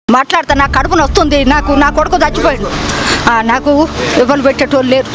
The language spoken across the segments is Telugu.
మాట్లాడతా నా కడుపున వస్తుంది నాకు నా కొడుకు చచ్చిపోయాడు ఆ, నాకు ఎవరు పెట్టేటోళ్ళు లేరు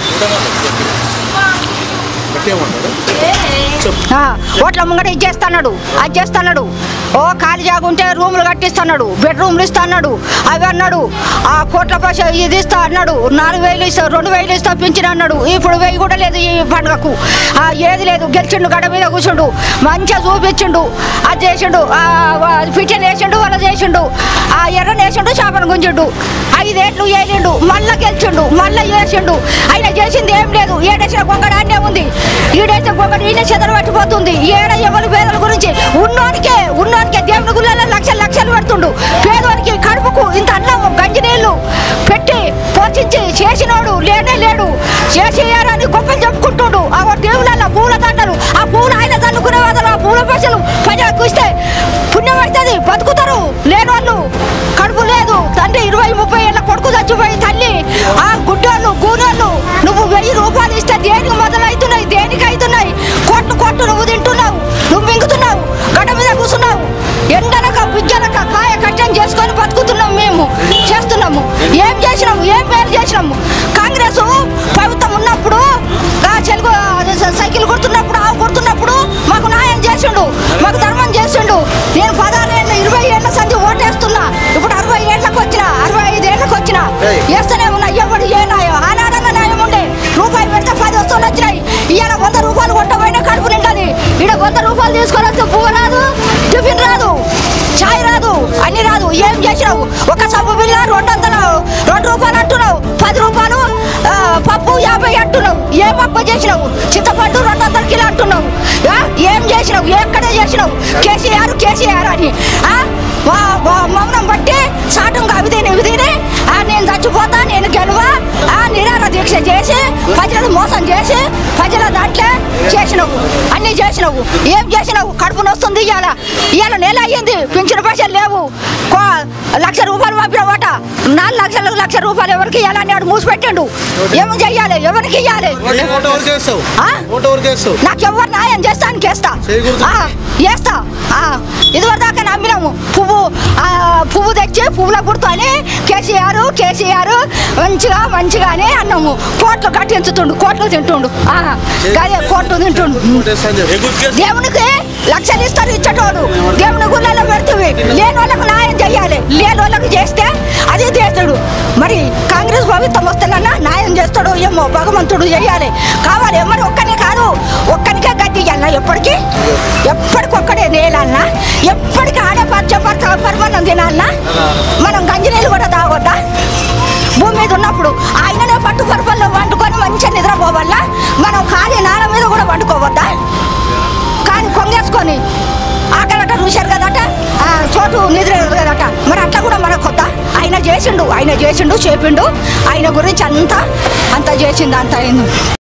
ఆ, ఓట్ల ముంగట ఇది చేస్తున్నాడు అది చేస్తున్నాడు ఓ ఖాళీ జాగా ఉంటే రూములు కట్టిస్తున్నాడు బెడ్రూమ్లు ఇస్తున్నాడు అవి అన్నాడు ఆ కోట్ల పైస ఇది ఇస్తా అన్నాడు నాలుగు వేలు ఇస్తా రెండు వేలు ఇస్తా పింఛన్ అన్నాడు ఇప్పుడు వెయ్యి కూడా లేదు ఈ పండుగకు ఆ, ఏది లేదు గెలిచిండు గడ మీద కూర్చుండు మంచిగా చూపించిండు అది చేసిండు ఆ, వా- పిచ్చన్ వేసిండు వాళ్ళ చేసిండు ఆ ఎర్రని వేసిండు చేపను గుంజిండు ఐదేట్లు ఏలిండు మళ్ళా గెలిచిండు మళ్ళా వేసిండు ఆయన చేసింది ఏం లేదు ఏడేసిన గొంగడ అన్నే ఉంది ఈడేసిన గొంగడ ఈయన చెదలు పట్టిపోతుంది ఏడ ఎవరి పేదల గురించి ఉన్నోనికే ఉన్నోనికే దేవుని గుళ్ళలో లక్షలు లక్షలు పెడుతుండు పేదవానికి కడుపుకు ఇంత అన్నం గంజి నీళ్లు పెట్టి పోషించి చేసినోడు లేనే లేడు చేసేయారని గొప్పలు చెప్పుకుంటుండు ఆ దేవుళ్ళ పూల దండలు ఆ పూలు ఆయన చల్లుకునే వాళ్ళు ఆ పూల పైసలు ప్రజలకు ఇస్తే పుణ్యం పడుతుంది బతుకుతారు లేని వాళ్ళు కడుపు లేదు తండ్రి ఇరవై ముప్పై ఏళ్ళ కొడుకు చచ్చిపోయి తల్లి ఆ గుడ్డోళ్ళు గూనోళ్ళు నువ్వు వెయ్యి రూపాయలు ఇస్తే దేనికి మొదలవుతున్నాయి దేనికి అవుతున్నాయి కొట్టు కొట్టు నువ్వు తింటున్నావు నువ్వు మింగుతున్నావు గడ్డ మీద కూర్చున్నావు ఎండనక బిజ్జనక కాయ కట్టం చేసుకొని బతుకుతున్నాం మేము చేస్తున్నాము ఏం చేసినాము ఏం పేరు చేసినాము కాంగ్రెస్ ప్రభుత్వం ఉన్నప్పుడు ఆ చెలుగు సైకిల్ కొడుతున్నప్పుడు ఆవు కొడుతున్నప్పుడు మాకు న్యాయం చేసిండు మాకు ధర్మం చేసిండు నేను పదహారు ఏళ్ళ ఇరవై ఏళ్ళ సంధి ఓటేస్తున్నా ఇప్పుడు అరవై ఏళ్ళకి వచ్చిన అరవై ఐదు ఏళ్ళకి వచ్చిన వేస్తూనే ఉన్నా ఎవడు ఏ న్యాయం ఆనాడన్న న్యాయం ఉండే రూపాయి పెడితే పది వస్తువులు వచ్చినాయి ఇవాళ వంద రూపాయలు కొట్టబోయినా కడుపు నిండది ఇక్కడ వంద రూపాయలు తీసుకొని వస్తే పువ్వు రాదు టిఫిన్ రాదు చాయ్ రాదు అన్ని రాదు ఏం చేసినావు ఒక సబ్బు బిల్ల రెండు వందలు రెండు రూపాయలు అంటున్నావు పది రూపాయలు ఆ, పప్పు యాభై అంటున్నావు ఏ పప్పు చేసినావు చింతపండు రెండు వందల కిలో అంటున్నావు ఆ, ఏం చేసినావు ఎక్కడ చేసినావు కేసీఆర్ కేసీఆర్ అని ఆ, వా- వా- మౌనం బట్టి సాటంగా అవి తిని ఇవి తిని ఆ, నేను చచ్చిపోతా నేను గెలువా ఆ, నిరార దీక్ష చేసి ప్రజలను మోసం చేసి ప్రజల దాంట్లో చేసినావు అన్ని చేసినావు ఏం చేసినావు కడుపు నొస్తుంది ఇవాళ ఇవాళ నెల అయ్యింది పింఛన్ పైసలు లేవు కో- లక్ష రూపాయలు పంపినవాట నాలుగు లక్షలు లక్ష రూపాయలు ఎవరికి ఇవ్వాలని వాడు మూసిపెట్టిండు ఏమి చెయ్యాలి ఎవరికి ఇవ్వాలి ఓటు ఎవరికి వేస్తావు ఆ? ఓటు ఎవరికి వేస్తావు నాకు ఎవరు న్యాయం చేస్తానికి వేస్తా చేయకూడదు. ఆ, వేస్తా ఆ, ఇదివరకు దాకా నమ్మినాము పువ్వు ఆ, పువ్వు తెచ్చి పువ్వుల గుర్తు అని కేసీఆర్ కేసీఆర్ మంచిగా మంచిగా అని అన్నాము కోట్లు కట్టించుతుండు కోట్లు తింటుండు ఆ, అదే కోట్లు తింటుండు ఓటు వేస్తా అని చెప్పు. దేవునికి లక్షలు ఇస్తారు ఇచ్చటోడు దేవుని గుళ్ళలో పెడుతుంది లేని వాళ్ళకు న్యాయం చేయాలి లేని వాళ్ళకు చేస్తే అది చేస్తాడు మరి కాంగ్రెస్ ప్రభుత్వం వస్తేనన్నా న్యాయం చేస్తాడు ఏమో భగవంతుడు చేయాలి కావాలి మరి ఒక్కనే కాదు ఒక్కనికే గడ్డి ఇయ్యాలన్నా ఎప్పటికీ ఎప్పటికొక్కడే నేలన్నా ఎప్పటికీ ఆడే పచ్చ పచ్చ పరమాన్నం తినాలన్నా మనం గంజినీళ్ళు కూడా తాగొద్దా భూమి మీద ఉన్నప్పుడు ఆయననే పట్టు పరుపల్లో వండుకొని మంచిగా నిద్రపోవాలా మనం ఖాళీ నాల మీద కూడా వండుకోవద్దా కానీ కొంగేసుకొని ఆకలట చూశారు కదట ఆ చోటు నిద్ర కదట మరి అట్లా కూడా మనకు కొత్త ఆయన చేసిండు ఆయన చేసిండు చేపిండు ఆయన గురించి అంతా అంతా చేసిండు అంత అయింది